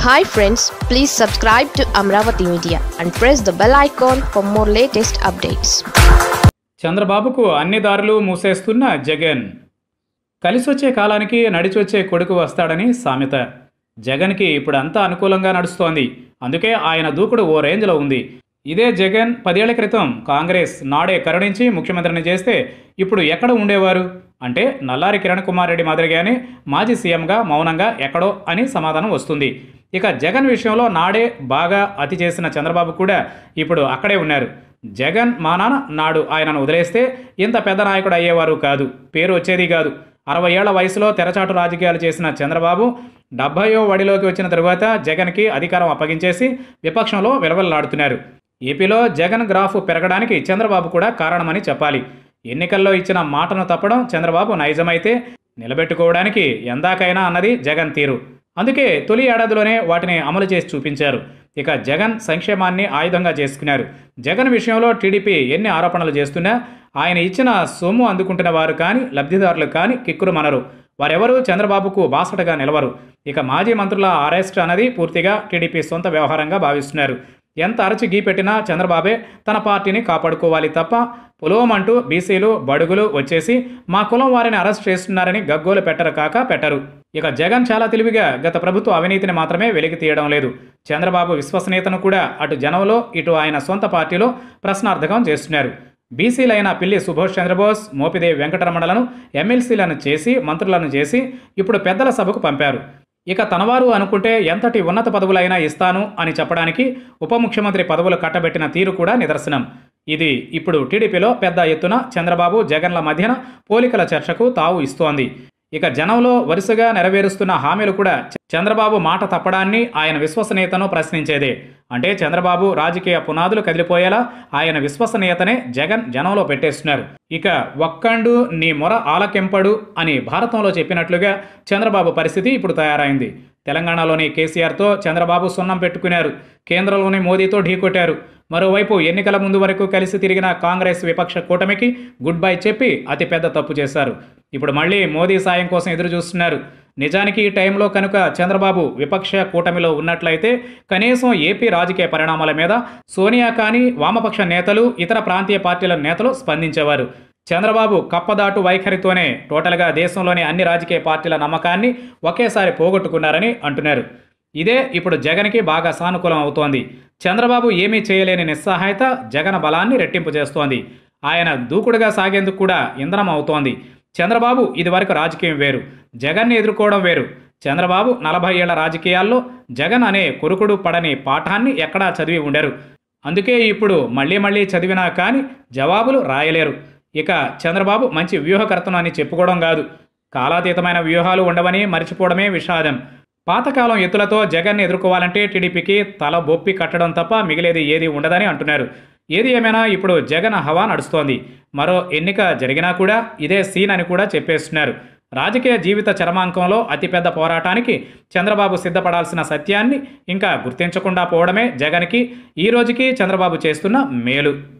hi friends please subscribe to Amaravati media and press the bell icon for more latest updates చంద్రబాబుకు అన్ని దారులు మూసేస్తున్న జగన్ కలిసొచ్చే కాలానికి నడిచొచ్చే కొడుకు వస్తాడని సామెత జగన్కి ఇప్పుడు అంతా అనుకూలంగా నడుస్తోంది అందుకే ఆయన దూకుడు ఓ రేంజ్లో ఉంది ఇదే జగన్ పదేళ్ల క్రితం కాంగ్రెస్ నాడే కరుణించి ముఖ్యమంత్రిని చేస్తే ఇప్పుడు ఎక్కడ ఉండేవారు అంటే నల్లారి కిరణ్ కుమార్ రెడ్డి మాదిరిగానే మాజీ సీఎంగా మౌనంగా ఎక్కడో అని సమాధానం వస్తుంది ఇక జగన్ విషయంలో నాడే బాగా అతి చేసిన చంద్రబాబు కూడా ఇప్పుడు అక్కడే ఉన్నారు జగన్ మా నాన్న నాడు ఆయనను వదిలేస్తే ఇంత పెద్ద నాయకుడు అయ్యేవారు కాదు పేరు వచ్చేది కాదు అరవై ఏళ్ల వయసులో తెరచాటు రాజకీయాలు చేసిన చంద్రబాబు డెబ్బయో వడిలోకి వచ్చిన తరువాత జగన్కి అధికారం అప్పగించేసి విపక్షంలో విలవల్లాడుతున్నారు ఏపీలో జగన్ గ్రాఫ్ పెరగడానికి చంద్రబాబు కూడా కారణమని చెప్పాలి ఎన్నికల్లో ఇచ్చిన మాటను తప్పడం చంద్రబాబు నైజమైతే నిలబెట్టుకోవడానికి ఎందాకైనా అన్నది జగన్ తీరు అందుకే తొలి ఏడాదిలోనే వాటిని అమలు చేసి చూపించారు ఇక జగన్ సంక్షేమాన్ని ఆయుధంగా చేసుకున్నారు జగన్ విషయంలో టీడీపీ ఎన్ని ఆరోపణలు చేస్తున్నా ఆయన ఇచ్చిన సొమ్ము అందుకుంటున్న వారు కానీ లబ్ధిదారులు కానీ కిక్కురు మనరు వారెవరూ చంద్రబాబుకు బాసటగా నిలవరు ఇక మాజీ మంత్రుల అరెస్ట్ అన్నది పూర్తిగా టీడీపీ సొంత వ్యవహారంగా భావిస్తున్నారు ఎంత అరచి గీ పెట్టినా చంద్రబాబే తన పార్టీని కాపాడుకోవాలి తప్ప పులోమంటూ బీసీలు బడుగులు వచ్చేసి మా కులం వారిని అరెస్ట్ చేస్తున్నారని గగ్గోలు పెట్టరు కాక పెట్టరు ఇక జగన్ చాలా తెలివిగా గత ప్రభుత్వ అవినీతిని మాత్రమే వెలికి తీయడం లేదు చంద్రబాబు విశ్వసనీయతను కూడా అటు జనంలో ఇటు ఆయన సొంత పార్టీలో ప్రశ్నార్థకం చేస్తున్నారు బీసీలైన పిల్లి సుభాష్ చంద్రబోస్ మోపిదేవి వెంకటరమణలను ఎమ్మెల్సీలను చేసి మంత్రులను చేసి ఇప్పుడు పెద్దల సభకు పంపారు ఇక తనవారు అనుకుంటే ఎంతటి ఉన్నత పదవులైనా ఇస్తాను అని చెప్పడానికి ఉప ముఖ్యమంత్రి పదవులు కట్టబెట్టిన తీరు కూడా నిదర్శనం ఇది ఇప్పుడు టీడీపీలో పెద్ద ఎత్తున చంద్రబాబు జగన్ల మధ్యన పోలికల చర్చకు తావు ఇస్తోంది ఇక జనంలో వరుసగా నెరవేరుస్తున్న హామీలు కూడా చంద్రబాబు మాట తప్పడాన్ని ఆయన విశ్వసనీయతను ప్రశ్నించేదే అంటే చంద్రబాబు రాజకీయ పునాదులు కదిలిపోయేలా ఆయన విశ్వసనీయతనే జగన్ జనంలో పెట్టేస్తున్నారు ఇక ఒక్కండు నీ మొర ఆలకెంపడు అని భారతంలో చెప్పినట్లుగా చంద్రబాబు పరిస్థితి ఇప్పుడు తయారైంది తెలంగాణలోని కేసీఆర్తో చంద్రబాబు సున్నం పెట్టుకున్నారు కేంద్రంలోని మోదీతో ఢీకొట్టారు మరోవైపు ఎన్నికల ముందు వరకు కలిసి తిరిగిన కాంగ్రెస్ విపక్ష కూటమికి గుడ్ బై చెప్పి అతిపెద్ద తప్పు చేశారు ఇప్పుడు మళ్ళీ మోదీ సాయం కోసం ఎదురు చూస్తున్నారు నిజానికి ఈ టైంలో కనుక చంద్రబాబు విపక్ష కూటమిలో ఉన్నట్లయితే కనీసం ఏపీ రాజకీయ పరిణామాల మీద సోనియా కానీ వామపక్ష నేతలు ఇతర ప్రాంతీయ పార్టీల నేతలు స్పందించేవారు చంద్రబాబు కప్పదాటు వైఖరితోనే టోటల్గా దేశంలోని అన్ని రాజకీయ పార్టీల నమ్మకాన్ని ఒకేసారి పోగొట్టుకున్నారని అంటున్నారు ఇదే ఇప్పుడు జగన్కి బాగా సానుకూలం అవుతోంది చంద్రబాబు ఏమీ చేయలేని నిస్సహాయత జగన్ బలాన్ని రెట్టింపు చేస్తోంది ఆయన దూకుడుగా సాగేందుకు కూడా ఇంధనం అవుతోంది చంద్రబాబు ఇదివరకు రాజకీయం వేరు జగన్ని ఎదుర్కోవడం వేరు చంద్రబాబు నలభై ఏళ్ల రాజకీయాల్లో జగన్ అనే కొరుకుడు పడని పాఠాన్ని ఎక్కడా చదివి ఉండరు అందుకే ఇప్పుడు మళ్ళీ మళ్ళీ చదివినా కానీ జవాబులు రాయలేరు ఇక చంద్రబాబు మంచి వ్యూహకర్తను అని చెప్పుకోవడం కాదు కాలాతీతమైన వ్యూహాలు ఉండవని మర్చిపోవడమే విషాదం పాతకాలం ఎత్తులతో జగన్ని ఎదుర్కోవాలంటే టీడీపీకి తల బొప్పి కట్టడం తప్ప మిగిలేది ఏది ఉండదని అంటున్నారు ఏది ఏమైనా ఇప్పుడు జగన్ హవా నడుస్తోంది మరో ఎన్నిక జరిగినా కూడా ఇదే సీన్ అని కూడా చెప్పేస్తున్నారు రాజకీయ జీవిత చరమాంకంలో అతిపెద్ద పోరాటానికి చంద్రబాబు సిద్ధపడాల్సిన సత్యాన్ని ఇంకా గుర్తించకుండా పోవడమే జగన్కి ఈ రోజుకి చంద్రబాబు చేస్తున్న మేలు